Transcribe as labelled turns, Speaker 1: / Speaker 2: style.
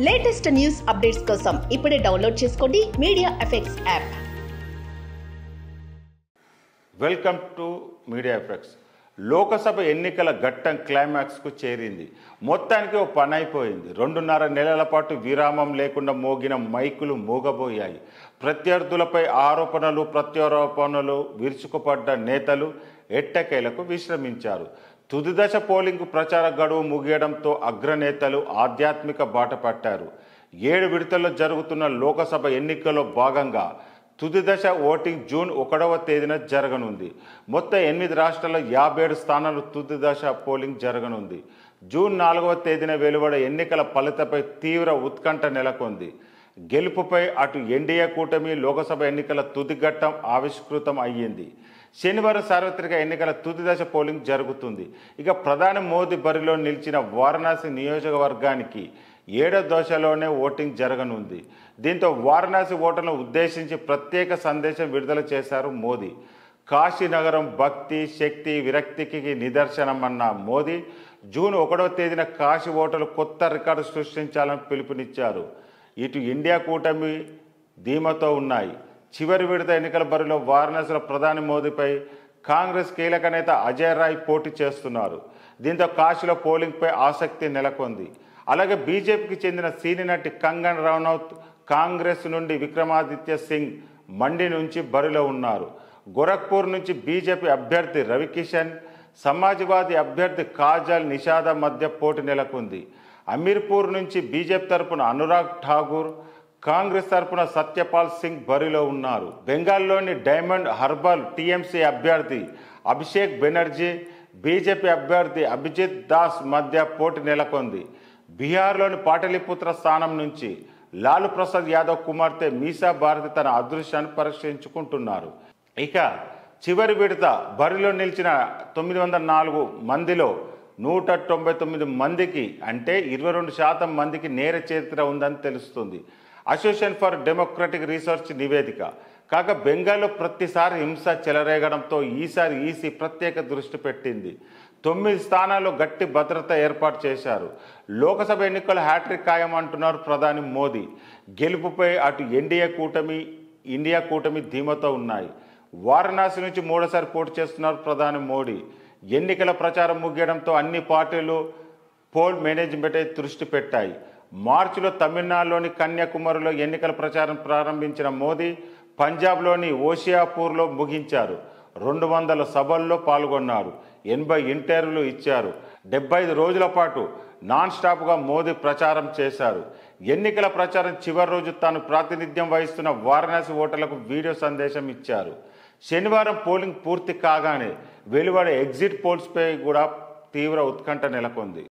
Speaker 1: latest news updates కోసం ఇప్పుడే download చేసుకోండి media effects app
Speaker 2: welcome to media effects Lok Sabha ఎన్నికల ఘట్టం క్లైమాక్స్కు చేరింది మొత్తానికి ఓ పని అయిపోయింది రెండున్నర నెలల పాటు విరామం లేకుండా మోగిన మైకులు మూగబోయాయి ప్రత్యర్థులపై ఆరోపణలు ప్రత్యారోపణలు విరుచుకుపడ్డ నేతలు ఎట్టకేలకు విశ్రమించారు తుది దశ పోలింగ్ ప్రచార గడువు ముగియడంతో అగ్రనేతలు ఆధ్యాత్మిక బాట పట్టారు ఏడు విడతల్లో జరుగుతున్న లోకసభ ఎన్నికల్లో భాగంగా తుది దశ ఓటింగ్ జూన్ ఒకటవ తేదీన జరగనుంది మొత్తం ఎనిమిది రాష్ట్రాల్లో యాభై ఏడు స్థానాలు తుది దశ పోలింగ్ జరగనుంది జూన్ నాలుగవ తేదీన వెలువడే ఎన్నికల ఫలితపై తీవ్ర ఉత్కంఠ నెలకొంది గెలుపుపై అటు ఎన్డీఏ కూటమి లోకసభ ఎన్నికల తుది ఘట్టం ఆవిష్కృతం అయ్యింది శనివారం సార్వత్రిక ఎన్నికల తుది దశ పోలింగ్ జరుగుతుంది ఇక ప్రధాని మోదీ బరిలో నిలిచిన వారణాసి నియోజకవర్గానికి ఏడో దశలోనే ఓటింగ్ జరగనుంది దీంతో వారణాసి ఓటర్లను ఉద్దేశించి ప్రత్యేక సందేశం విడుదల చేశారు మోదీ కాశీనగరం భక్తి శక్తి విరక్తికి నిదర్శనమన్న మోదీ జూన్ ఒకటవ తేదీన కాశీ ఓటర్లు కొత్త రికార్డు సృష్టించాలని పిలుపునిచ్చారు ఇటు ఇండియా కూటమి ధీమతో ఉన్నాయి చివరి విడత ఎన్నికల బరిలో వారణాసిలో ప్రధాని మోదీపై కాంగ్రెస్ కీలక నేత అజయ్ రాయ్ పోటీ చేస్తున్నారు దీంతో కాశీలో పోలింగ్పై ఆసక్తి నెలకొంది అలాగే బీజేపీకి చెందిన సీని నటి కంగన్ రనౌత్ కాంగ్రెస్ నుండి విక్రమాదిత్య సింగ్ మండి నుంచి బరిలో ఉన్నారు గోరఖ్పూర్ నుంచి బీజేపీ అభ్యర్థి రవికిషన్ సమాజ్వాదీ అభ్యర్థి కాజల్ నిషాద మధ్య పోటీ నెలకొంది అమీర్పూర్ నుంచి బీజేపీ తరపున అనురాగ్ ఠాగూర్ కాంగ్రెస్ తరపున సత్యపాల్ సింగ్ బరిలో ఉన్నారు బెంగాల్లోని డైమండ్ హర్బల్ టీఎంసీ అభ్యర్థి అభిషేక్ బెనర్జీ బీజేపీ అభ్యర్థి అభిజిత్ దాస్ మధ్య పోటీ నెలకొంది బీహార్లోని పాటలీపుత్ర స్థానం నుంచి లాలు ప్రసాద్ యాదవ్ కుమార్తె మీసా భారతి తన అదృశ్యాన్ని పరీక్షించుకుంటున్నారు ఇక చివరి విడత బరిలో నిలిచిన తొమ్మిది వందల నాలుగు మందిలో నూట తొంభై తొమ్మిది మందికి అంటే ఇరవై రెండు శాతం మందికి నేర చరిత్ర ఉందని తెలుస్తుంది అసోసియేషన్ ఫర్ డెమోక్రటిక్ రీసెర్చ్ నివేదిక కాక బెంగాల్లో ప్రతిసారి హింస చెలరేగడంతో ఈసారి ఈసీ ప్రత్యేక దృష్టి పెట్టింది తొమ్మిది స్థానాల్లో గట్టి భద్రత ఏర్పాటు చేశారు లోకసభ ఎన్నికల హ్యాట్రిక్ ఖాయం అంటున్నారు ప్రధాని మోదీ గెలుపుపై అటు ఎన్డీఏ కూటమి ఇండియా కూటమి ధీమతో ఉన్నాయి వారణాసి నుంచి మూడోసారి పోటీ చేస్తున్నారు ప్రధాని మోడీ ఎన్నికల ప్రచారం ముగియడంతో అన్ని పార్టీలు పోల్ మేనేజ్మెంట్ దృష్టి పెట్టాయి మార్చిలో తమిళనాడులోని కన్యాకుమారిలో ఎన్నికల ప్రచారం ప్రారంభించిన మోదీ పంజాబ్లోని ఓషియాపూర్లో ముగించారు రెండు వందల సభల్లో పాల్గొన్నారు ఎనభై ఇంటర్వ్యూలు ఇచ్చారు డెబ్బై ఐదు రోజుల పాటు నాన్ స్టాప్గా మోదీ ప్రచారం చేశారు ఎన్నికల ప్రచారం చివరి రోజు తాను ప్రాతినిధ్యం వహిస్తున్న వారణాసి ఓటర్లకు వీడియో సందేశం ఇచ్చారు శనివారం పోలింగ్ పూర్తి కాగానే వెలువడే ఎగ్జిట్ పోల్స్పై కూడా తీవ్ర ఉత్కంఠ నెలకొంది